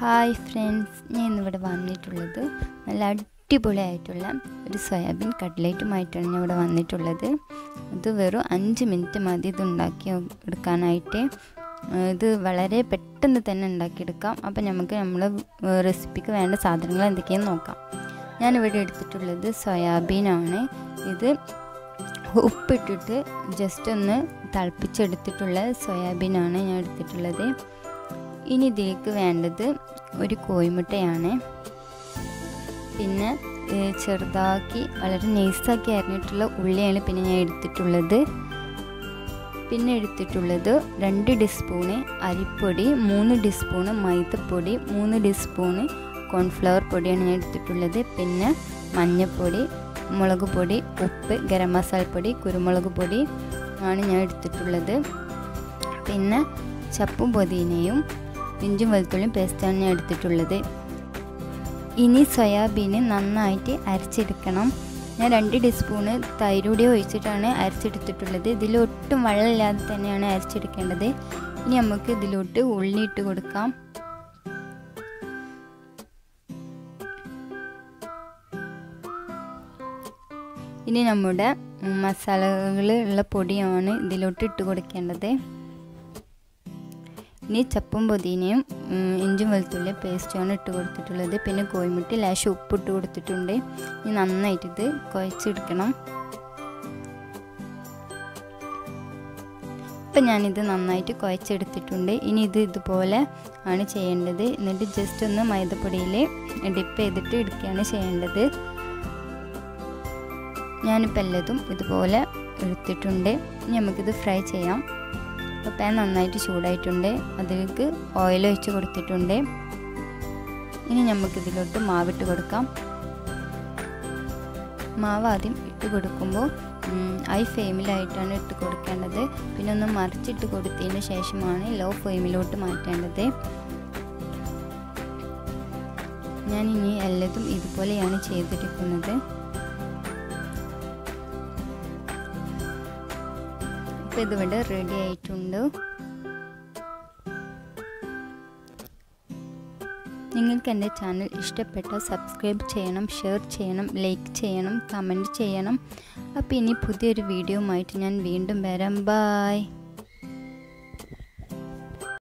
hi friends ഞാൻ ഇന്നിവിടെ വന്നിട്ടുള്ളത് നല്ല അടിപൊളിയായിട്ടുള്ള ഒരു സോയാബീൻ കട്ട്ലേറ്റുമായിട്ടാണ് ഞാൻ ഇവിടെ വന്നിട്ടുള്ളത് ഇത് വെറും അഞ്ച് മിനിറ്റ് മതി ഇത് ഉണ്ടാക്കി എടുക്കാനായിട്ട് ഇത് വളരെ പെട്ടെന്ന് തന്നെ ഉണ്ടാക്കിയെടുക്കാം അപ്പോൾ നമുക്ക് നമ്മൾ റെസിപ്പിക്ക് വേണ്ട സാധനങ്ങൾ എന്തൊക്കെയാണെന്ന് നോക്കാം ഞാനിവിടെ എടുത്തിട്ടുള്ളത് സോയാബീനാണ് ഇത് ഉപ്പിട്ടിട്ട് ജസ്റ്റ് ഒന്ന് തിളപ്പിച്ചെടുത്തിട്ടുള്ള സോയാബീനാണ് ഞാൻ എടുത്തിട്ടുള്ളത് ഇനി ഇതിലേക്ക് വേണ്ടത് ഒരു കോഴിമുട്ടയാണ് പിന്നെ ചെറുതാക്കി വളരെ നൈസാക്കി അരിഞ്ഞിട്ടുള്ള ഉള്ളിയാണ് പിന്നെ ഞാൻ എടുത്തിട്ടുള്ളത് പിന്നെ എടുത്തിട്ടുള്ളത് രണ്ട് ടീസ്പൂണ് അരിപ്പൊടി മൂന്ന് ടീസ്പൂണ് മൈദപ്പൊടി മൂന്ന് ടീസ്പൂണ് കോൺഫ്ലവർ പൊടിയാണ് ഞാൻ എടുത്തിട്ടുള്ളത് പിന്നെ മഞ്ഞൾപ്പൊടി മുളക് പൊടി ഉപ്പ് ഗരം മസാലപ്പൊടി കുരുമുളക് പൊടി ആണ് ഞാൻ എടുത്തിട്ടുള്ളത് പിന്നെ ചപ്പും പുതിനയും ഇഞ്ചും വെളുത്തുള്ളിയും പേസ്റ്റാണ് ഞാൻ എടുത്തിട്ടുള്ളത് ഇനി സോയാബീന് നന്നായിട്ട് അരച്ചെടുക്കണം ഞാൻ രണ്ട് ടീസ്പൂണ് തൈരൂടി ഒഴിച്ചിട്ടാണ് അരച്ചെടുത്തിട്ടുള്ളത് ഇതിലൊട്ടും വെള്ളമില്ലാതെ തന്നെയാണ് അരച്ചെടുക്കേണ്ടത് ഇനി നമുക്ക് ഇതിലോട്ട് ഉള്ളി ഇട്ട് കൊടുക്കാം ഇനി നമ്മുടെ മസാലകൾ ഉള്ള പൊടിയാണ് ഇതിലോട്ട് ഇട്ട് കൊടുക്കേണ്ടത് ഇനി ചപ്പും പുതിനയും ഇഞ്ചും വെളുത്തുള്ളി പേസ്റ്റുമാണ് ഇട്ട് കൊടുത്തിട്ടുള്ളത് പിന്നെ കോഴിമുട്ടി ലേശം ഉപ്പ് ഇട്ട് കൊടുത്തിട്ടുണ്ട് ഇനി നന്നായിട്ട് ഇത് കുഴച്ചെടുക്കണം ഇപ്പം ഞാനിത് നന്നായിട്ട് കുഴച്ചെടുത്തിട്ടുണ്ട് ഇനി ഇത് ഇതുപോലെ ആണ് ചെയ്യേണ്ടത് എന്നിട്ട് ജസ്റ്റ് ഒന്ന് മൈദപ്പൊടിയിൽ ഡിപ്പ് ചെയ്തിട്ട് എടുക്കുകയാണ് ചെയ്യേണ്ടത് ഞാനിപ്പോൾ എല്ലാതും ഇതുപോലെ എടുത്തിട്ടുണ്ട് ഇനി നമുക്കിത് ഫ്രൈ ചെയ്യാം അപ്പോൾ പാൻ നന്നായിട്ട് ചൂടായിട്ടുണ്ട് അതിലേക്ക് ഓയിൽ ഒഴിച്ച് കൊടുത്തിട്ടുണ്ട് ഇനി നമുക്കിതിലോട്ട് മാവിട്ട് കൊടുക്കാം മാവ് ആദ്യം ഇട്ട് കൊടുക്കുമ്പോൾ ഹൈ ഫ്ലെയിമിലായിട്ടാണ് ഇട്ട് കൊടുക്കേണ്ടത് പിന്നെ ഒന്ന് മറിച്ചിട്ട് കൊടുത്തതിന് ശേഷമാണ് ലോ ഫ്ലെയിമിലോട്ട് മാറ്റേണ്ടത് ഞാൻ ഇനി എല്ലാതും ഇതുപോലെയാണ് ചെയ്തിരിക്കുന്നത് ഇപ്പോൾ ഇതിവിടെ റെഡി ആയിട്ടുണ്ട് നിങ്ങൾക്ക് എൻ്റെ ചാനൽ ഇഷ്ടപ്പെട്ടാൽ സബ്സ്ക്രൈബ് ചെയ്യണം ഷെയർ ചെയ്യണം ലൈക്ക് ചെയ്യണം കമൻറ്റ് ചെയ്യണം അപ്പോൾ ഇനി പുതിയൊരു വീഡിയോ ആയിട്ട് ഞാൻ വീണ്ടും വരാം ബായ്